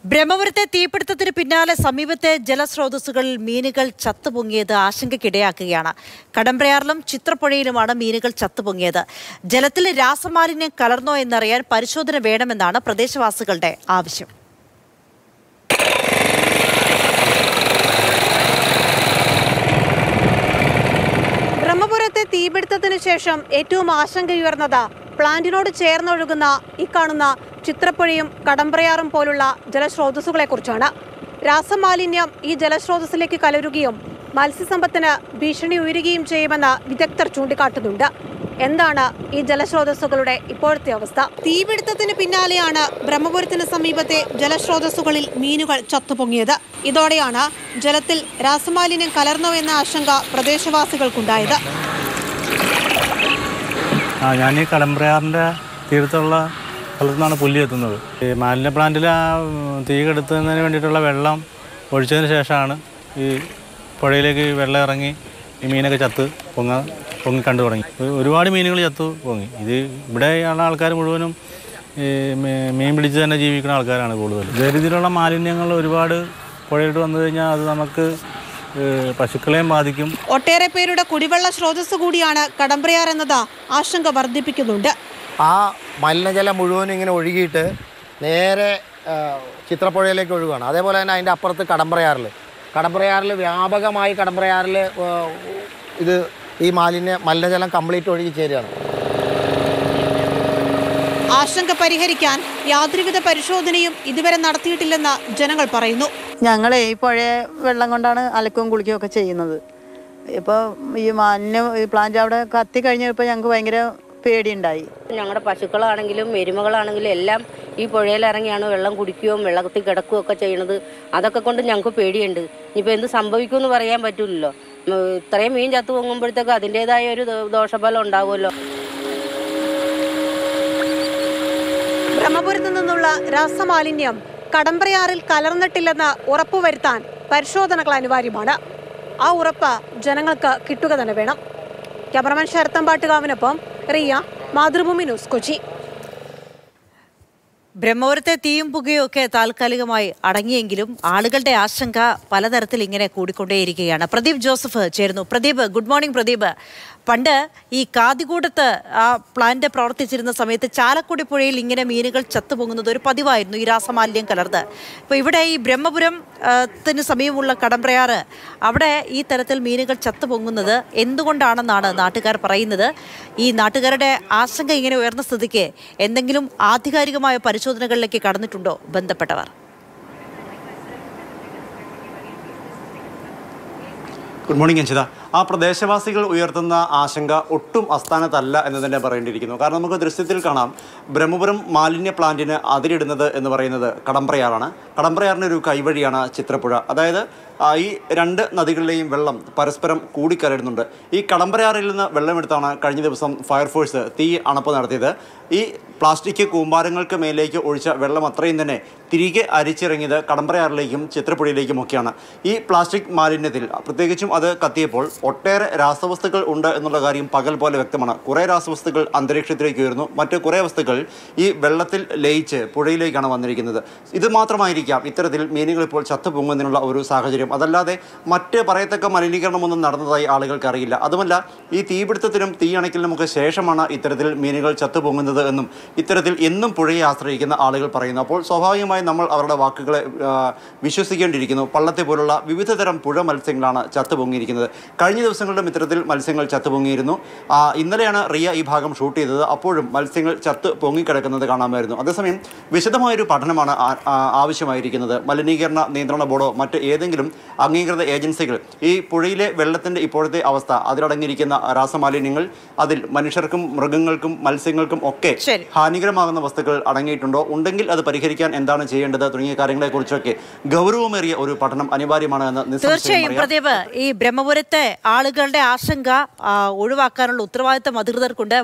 ബ്രഹ്മപുരത്തെ തീപിടുത്തത്തിന് പിന്നാലെ സമീപത്തെ ജലസ്രോതസ്സുകളിൽ മീനുകൾ ചത്തുപൊങ്ങിയത് ആശങ്കയ്ക്കിടയാക്കുകയാണ് കടമ്പ്രയാറിലും ചിത്രപ്പുഴയിലുമാണ് മീനുകൾ ചത്തുപൊങ്ങിയത് ജലത്തിൽ രാസമാലിന്യം കലർന്നോ എന്നറിയാൻ പരിശോധന വേണമെന്നാണ് പ്രദേശവാസികളുടെ ആവശ്യം ബ്രഹ്മപുരത്തെ തീപിടുത്തത്തിന് ശേഷം ഏറ്റവും ആശങ്കയുയർന്നത് പ്ലാന്റിനോട് ചേർന്നൊഴുകുന്ന ഈ കാണുന്ന ചിത്രപ്പുഴയും കടമ്പ്രയാറും പോലുള്ള ജലസ്രോതസ്സുകളെ കുറിച്ചാണ് രാസമാലിന്യം ഈ ജലസ്രോതസ്സിലേക്ക് കലരുകയും മത്സ്യസമ്പത്തിന് ഭീഷണി ഉയരുകയും ചെയ്യുമെന്ന് വിദഗ്ധർ ചൂണ്ടിക്കാട്ടുന്നുണ്ട് എന്താണ് ഈ ജലസ്രോതസ്സുകളുടെ ഇപ്പോഴത്തെ അവസ്ഥ തീപിടുത്തത്തിന് പിന്നാലെയാണ് ബ്രഹ്മപുരത്തിന് സമീപത്തെ ജലസ്രോതസ്സുകളിൽ മീനുകൾ ചത്തുപൊങ്ങിയത് ഇതോടെയാണ് ജലത്തിൽ രാസമാലിന്യം കലർന്നോ എന്ന ആശങ്ക പ്രദേശവാസികൾക്കുണ്ടായത് ആ ഞാൻ ഈ കടമ്പ്രയാറിൻ്റെ തീരത്തുള്ള സ്ഥലത്തു നിന്നാണ് പുല്ല് എത്തുന്നത് ഈ മാലിന്യ പ്ലാന്റിൽ ആ ഉം, തീ കെടുത്തുന്നതിന് വേണ്ടിയിട്ടുള്ള വെള്ളം ഒഴിച്ചതിന് ശേഷമാണ് ഈ പുഴയിലേക്ക് വെള്ളം ഇറങ്ങി ഈ മീനൊക്കെ ചത്ത് പൊങ്ങ പൊങ്ങി കണ്ടു തുടങ്ങി ഒരു- ഒരുപാട് മീനുകൾ ചത്തു പൊങ്ങി ഇത് ഇവിടെയുള്ള ആൾക്കാർ മുഴുവനും ഈ മീ- മീൻ പിടിച്ച് തന്നെ ജീവിക്കുന്ന ആൾക്കാരാണ് കൂടുതൽ ഇതേ രീതിയിലുള്ള മാലിന്യങ്ങൾ ഒരുപാട് പുഴയിട്ട് വന്നു കഴിഞ്ഞാൽ അത് നമുക്ക് ഏഹ്, പശുക്കളെയും ബാധിക്കും ഒട്ടേറെ പേരുടെ കുടിവെള്ള സ്രോതസ് കൂടിയാണ് കടമ്പ്രയാർ എന്നത് ആശങ്ക വർദ്ധിപ്പിക്കുന്നുണ്ട് ആ മലിനജലം മുഴുവനും ഇങ്ങനെ ഒഴുകിയിട്ട് നേരെ ആ, ചിത്രപ്പുഴയിലേക്ക് ഒഴുകുകയാണ് അതേപോലെ തന്നെ അതിൻ്റെ അപ്പുറത്ത് കടമ്പ്രയാറിൽ കടമ്പ്രയാറിൽ വ്യാപകമായി കടമ്പ്രയാറിൽ ആ, ഇത് ഈ മാലിന്യ മലിനജലം കംപ്ലീറ്റ് ഒഴുകി ചേരുകയാണ് ആശങ്ക പരിഹരിക്കാൻ യാതൊരുവിധ പരിശോധനയും ഇതുവരെ നടത്തിയിട്ടില്ലെന്ന് ജനങ്ങൾ പറയുന്നു ഞങ്ങൾ ഈ പുഴയ വെള്ളം കൊണ്ടാണ് അലക്കവും കുളിക്കുകയും ഒക്കെ ചെയ്യുന്നത് ഇപ്പോൾ ഈ മാലിന്യം ഈ പ്ലാന്റ് അവിടെ കത്തി കഴിഞ്ഞപ്പോൾ ഞങ്ങൾക്ക് ഭയങ്കര പേടിയുണ്ടായി ഞങ്ങളുടെ പശുക്കളാണെങ്കിലും എരുമകളാണെങ്കിലും എല്ലാം ഈ പുഴയിലിറങ്ങിയാണ് വെള്ളം കുടിക്കുകയും വെള്ളത്തിൽ കിടക്കുകയും ഒക്കെ ചെയ്യണത് അതൊക്കെ കൊണ്ട് ഞങ്ങൾക്ക് പേടിയുണ്ട് ഇനിയിപ്പോൾ എന്ത് സംഭവിക്കുമെന്ന് പറയാൻ പറ്റില്ലല്ലോ ഉം, ഇത്രയും മീൻ ചത്തു പൊങ്ങുമ്പോഴത്തേക്ക് അതിൻ്റെതായ ഒരു ദോ- ദോഷഫലം ഉണ്ടാവുമല്ലോ ബ്രഹ്മപുരത്തു നിന്നുള്ള രാസമാലിന്യം കടമ്പ്രയാറിൽ കലർന്നിട്ടില്ലെന്ന് ഉറപ്പുവരുത്താൻ പരിശോധനകൾ അനിവാര്യമാണ് ആ ഉറപ്പ് ജനങ്ങൾക്ക് കിട്ടുക തന്നെ വേണം ക്യാമറമാൻ ശരത്തമ്പാട്ടുകാവിനൊപ്പം റിയ മാതൃഭൂമി ന്യൂസ് കൊച്ചി ബ്രഹ്മപുരത്തെ തീയും പുകയും ഒക്കെ താൽക്കാലികമായി അടങ്ങിയെങ്കിലും ആളുകളുടെ ആശങ്ക പലതരത്തിൽ ഇങ്ങനെ കൂടിക്കൊണ്ടേയിരിക്കുകയാണ് പ്രദീപ് ജോസഫ് ചേരുന്നു പ്രദീപ് ഗുഡ് മോർണിംഗ് പ്രദീപ് പണ്ട് ഈ കാതികൂടത്ത് ആ പ്ലാന്റ് പ്രവർത്തിച്ചിരുന്ന സമയത്ത് ചാലക്കുടി പുഴയിൽ ഇങ്ങനെ മീനുകൾ ചത്തുപൊങ്ങുന്നത് ഒരു പതിവായിരുന്നു ഈ രാസമാലിന്യം കലർന്ന് ഇപ്പോൾ ഇവിടെ ഈ ബ്രഹ്മപുരം ആ, ത്തിന് സമീപമുള്ള കടമ്പ്രയാറ് അവിടെ ഈ തരത്തിൽ മീനുകൾ ചത്തുപൊങ്ങുന്നത് എന്തുകൊണ്ടാണെന്നാണ് നാട്ടുകാർ പറയുന്നത് ഈ നാട്ടുകാരുടെ ആശങ്ക ഇങ്ങനെ ഉയർന്ന സ്ഥിതിക്ക് എന്തെങ്കിലും ആധികാരികമായ പരിശോധനകളിലേക്ക് കടന്നിട്ടുണ്ടോ ബന്ധപ്പെട്ടവർ ഗുഡ് മോർണിംഗ് അഞ്ചിത ആ പ്രദേശവാസികൾ ഉയർത്തുന്ന ആശങ്ക ഒട്ടും അസ്ഥാനത്തല്ല എന്ന് തന്നെ പറയേണ്ടിയിരിക്കുന്നു കാരണം നമുക്ക് ദൃശ്യത്തിൽ കാണാം ബ്രഹ്മപുരം മാലിന്യ പ്ലാന്റിന് അതിരിടുന്നത് എന്ന് പറയുന്നത് കടമ്പ്രയാറാണ് കടമ്പ്രയാറിൻ്റെ ഒരു കൈവഴിയാണ് ചിത്രപ്പുഴ അതായത് ആ, ഈ രണ്ട് നദികളിലെയും വെള്ളം പരസ്പരം കൂടിക്കലരുന്നുണ്ട് ഈ കടമ്പ്രയാറിൽ നിന്ന് വെള്ളമെടുത്താണ് കഴിഞ്ഞ ദിവസം ഫയർഫോഴ്സ് തീ അണപ്പ് നടത്തിയത് ഈ പ്ലാസ്റ്റിക് കൂമ്പാരങ്ങൾക്ക് മേലേക്ക് ഒഴിച്ച വെള്ളം അത്രയും തന്നെ തിരികെ അരിച്ചിറങ്ങിയത് കടമ്പ്രയാറിലേക്കും ചിത്രപ്പുഴയിലേക്കും ഒക്കെയാണ് ഈ പ്ലാസ്റ്റിക് മാലിന്യത്തിൽ പ്രത്യേകിച്ചും അത് കത്തിയപ്പോൾ ഒട്ടേറെ രാസവസ്തുക്കൾ ഉണ്ട് എന്നുള്ള കാര്യം പകൽ പോലെ വ്യക്തമാണ് കുറേ രാസവസ്തുക്കൾ അന്തരീക്ഷത്തിലേക്ക് ഉയർന്നു മറ്റ് കുറേ വസ്തുക്കൾ ഈ വെള്ളത്തിൽ ലയിച്ച് പുഴയിലേക്കാണ് വന്നിരിക്കുന്നത് ഇത് മാത്രമായിരിക്കാം ഇത്തരത്തിൽ മീനുകൾ ഇപ്പോൾ ചത്തുപൊങ്ങുന്നതിനുള്ള ഒരു സാഹചര്യം അതല്ലാതെ മറ്റ് പറയത്തക്ക മലിനീകരണമൊന്നും നടന്നതായി ആളുകൾക്ക് അറിയില്ല അതുമല്ല ഈ തീപിടുത്തത്തിനും തീ അണയ്ക്കലിനുമൊക്കെ ശേഷമാണ് ഇത്തരത്തിൽ മീനുകൾ ചത്തുപൊങ്ങുന്നത് എന്നും ഇത്തരത്തിൽ എന്നും പുഴയെ ആശ്രയിക്കുന്ന ആളുകൾ പറയുന്നു അപ്പോൾ സ്വാഭാവികമായും നമ്മൾ അവരുടെ വാക്കുകളെ ആ, വിശ്വസിക്കേണ്ടിയിരിക്കുന്നു പള്ളത്തെ പോലുള്ള വിവിധ തരം പുഴ മത്സ്യങ്ങളാണ് ചത്തുപൊങ്ങിയിരിക്കുന്നത് കഴിഞ്ഞ ദിവസങ്ങളിലും ഇത്തരത്തിൽ മത്സ്യങ്ങൾ ചത്തുപൊങ്ങിയിരുന്നു ആ, ഇന്നലെയാണ് റിയ ഈ ഭാഗം ഷൂട്ട് ചെയ്തത് അപ്പോഴും മത്സ്യങ്ങൾ ചത്ത് പൊങ്ങിക്കിടക്കുന്നത് കാണാമായിരുന്നു അതേസമയം വിശദമായൊരു പഠനമാണ് ആ- ആ- ആവശ്യമായിരിക്കുന്നത് മലിനീകരണ നിയന്ത്രണ ബോർഡോ മറ്റ് ഏതെങ്കിലും അംഗീകൃത ഏജൻസികൾ ഈ പുഴയിലെ വെള്ളത്തിൻ്റെ ഇപ്പോഴത്തെ അവസ്ഥ അതിലടങ്ങിയിരിക്കുന്ന രാസമാലിന്യങ്ങൾ അതിൽ മനുഷ്യർക്കും മൃഗങ്ങൾക്കും മത്സ്യങ്ങൾക്കും ഒക്കെ ശരി. ഹാനികരമാകുന്ന വസ്തുക്കൾ അടങ്ങിയിട്ടുണ്ടോ ഉണ്ടെങ്കിൽ അത് പരിഹരിക്കാൻ എന്താണ് ചെയ്യേണ്ടത് തുടങ്ങിയ കാര്യങ്ങളെക്കുറിച്ചൊക്കെ ഗൗരവമേറിയ ഒരു പഠനം അനിവാര്യമാണ് എന്ന് നിസ്സംശയം തീർച്ചയായും പറയാം. പ്രദീപ് ഈ ബ്രഹ്മപുരത്തെ ആളുകളുടെ ആശങ്ക ആ, ഒഴിവാക്കാനുള്ള ഉത്തരവാദിത്തം അധികൃതർക്കുണ്ട്